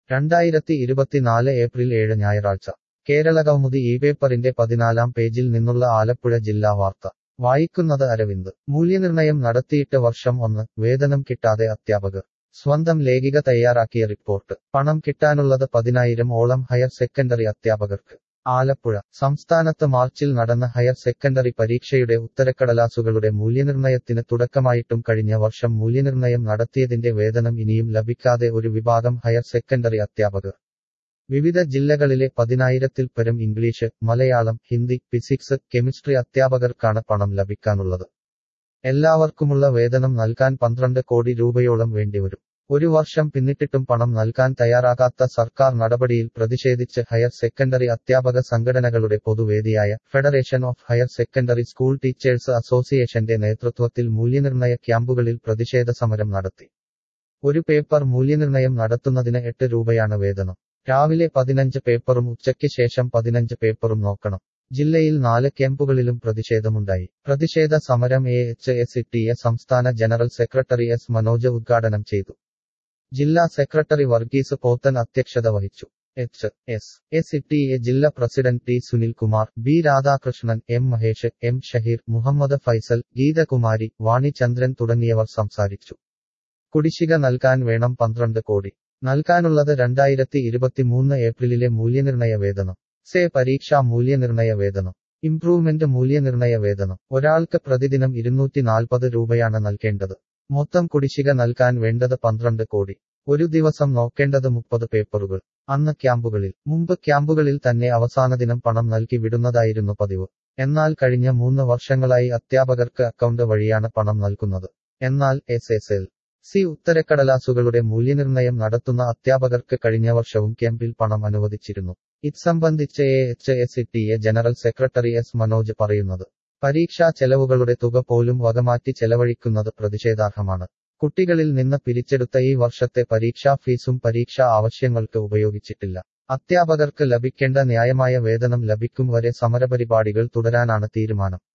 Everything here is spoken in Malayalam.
രണ്ടായിരത്തി ഇരുപത്തിനാല് ഏപ്രിൽ ഏഴ് ഞായറാഴ്ച കേരളകൗമുദി ഈ പേപ്പറിന്റെ പതിനാലാം പേജിൽ നിന്നുള്ള ആലപ്പുഴ ജില്ലാ വാർത്ത വായിക്കുന്നത് അരവിന്ദ് മൂല്യനിർണയം നടത്തിയിട്ട് വർഷം ഒന്ന് വേതനം കിട്ടാതെ അധ്യാപകർ സ്വന്തം ലേഖിക തയ്യാറാക്കിയ റിപ്പോർട്ട് പണം കിട്ടാനുള്ളത് പതിനായിരം ഓളം ഹയർ സെക്കൻഡറി അധ്യാപകർക്ക് ആലപ്പുഴ സംസ്ഥാനത്ത് മാർച്ചിൽ നടന്ന ഹയർ സെക്കൻഡറി പരീക്ഷയുടെ ഉത്തരക്കടലാസുകളുടെ മൂല്യനിർണയത്തിന് തുടക്കമായിട്ടും കഴിഞ്ഞ വർഷം മൂല്യനിർണയം നടത്തിയതിന്റെ വേതനം ഇനിയും ലഭിക്കാതെ ഒരു വിഭാഗം ഹയർ സെക്കൻഡറി അധ്യാപകർ വിവിധ ജില്ലകളിലെ പതിനായിരത്തിൽ പരം English Malayalam Hindi physics chemistry അധ്യാപകർക്കാണ് പണം ലഭിക്കാനുള്ളത് എല്ലാവർക്കുമുള്ള വേതനം നൽകാൻ പന്ത്രണ്ട് കോടി രൂപയോളം വേണ്ടിവരും ഒരു വർഷം പിന്നിട്ടിട്ടും പണം നൽകാൻ തയ്യാറാകാത്ത സർക്കാർ നടപടിയിൽ പ്രതിഷേധിച്ച് ഹയർ സെക്കൻഡറി അധ്യാപക സംഘടനകളുടെ പൊതുവേദിയായ federation of higher secondary school teachers അസോസിയേഷന്റെ നേതൃത്വത്തിൽ മൂല്യനിർണയ ക്യാമ്പുകളിൽ പ്രതിഷേധ സമരം നടത്തി ഒരു പേപ്പർ മൂല്യനിർണയം നടത്തുന്നതിന് എട്ട് രൂപയാണ് വേതനം രാവിലെ പതിനഞ്ച് പേപ്പറും ഉച്ചയ്ക്ക് ശേഷം പതിനഞ്ച് പേപ്പറും നോക്കണം ജില്ലയിൽ നാല് ക്യാമ്പുകളിലും പ്രതിഷേധമുണ്ടായി പ്രതിഷേധ സമരം A H S T A സംസ്ഥാന ജനറൽ സെക്രട്ടറി എസ് മനോജ് ഉദ്ഘാടനം ചെയ്തു ജില്ലാ സെക്രട്ടറി വർഗീസ് പോത്തൻ അധ്യക്ഷത വഹിച്ചു H S S T A ജില്ലാ president T Sunilkumar B Radhakrishnan M Mahesh M Shaheer Muhammad Faisal Geethakumari Vani Chandran തുടങ്ങിയവർ സംസാരിച്ചു കുടിശ്ശിക നൽകാൻ വേണം പന്ത്രണ്ട് കോടി നൽകാനുള്ളത് രണ്ടായിരത്തി ഇരുപത്തിമൂന്ന് ഏപ്രിലിലെ മൂല്യനിർണയ വേതനം സേ പരീക്ഷാ മൂല്യനിർണയ വേതനം ഇംപ്രൂവ്മെന്റ് മൂല്യനിർണയ വേതനം ഒരാൾക്ക് പ്രതിദിനം ഇരുന്നൂറ്റി നാൽപ്പത് രൂപയാണ് നൽകേണ്ടത് മൊത്തം കുടിശ്ശിക നൽകാൻ വേണ്ടത് പന്ത്രണ്ട് കോടി ഒരു ദിവസം നോക്കേണ്ടത് മുപ്പത് പേപ്പറുകൾ അന്ന് ക്യാമ്പുകളിൽ മുമ്പ് ക്യാമ്പുകളിൽ തന്നെ അവസാന ദിനം പണം നൽകി വിടുന്നതായിരുന്നു പതിവ് എന്നാൽ കഴിഞ്ഞ മൂന്ന് വർഷങ്ങളായി അധ്യാപകർക്ക് അക്കൗണ്ട് വഴിയാണ് പണം നൽകുന്നത് എന്നാൽ എസ് എസ് എൽ സി ഉത്തരക്കടലാസുകളുടെ മൂല്യനിർണയം നടത്തുന്ന അധ്യാപകർക്ക് കഴിഞ്ഞ വർഷവും ക്യാമ്പിൽ പണം അനുവദിച്ചിരുന്നു ഇത് സംബന്ധിച്ച് A H S T A general secretary S Manoj പറയുന്നത് പരീക്ഷാ ചെലവുകളുടെ തുക പോലും വകമാറ്റി ചെലവഴിക്കുന്നത് പ്രതിഷേധാർഹമാണ് കുട്ടികളിൽ നിന്ന് പിരിച്ചെടുത്ത ഈ വർഷത്തെ പരീക്ഷാ ഫീസും പരീക്ഷാ ആവശ്യങ്ങൾക്ക് ഉപയോഗിച്ചിട്ടില്ല അധ്യാപകർക്ക് ലഭിക്കേണ്ട ന്യായമായ വേതനം ലഭിക്കും വരെ സമരപരിപാടികൾ തുടരാനാണ് തീരുമാനം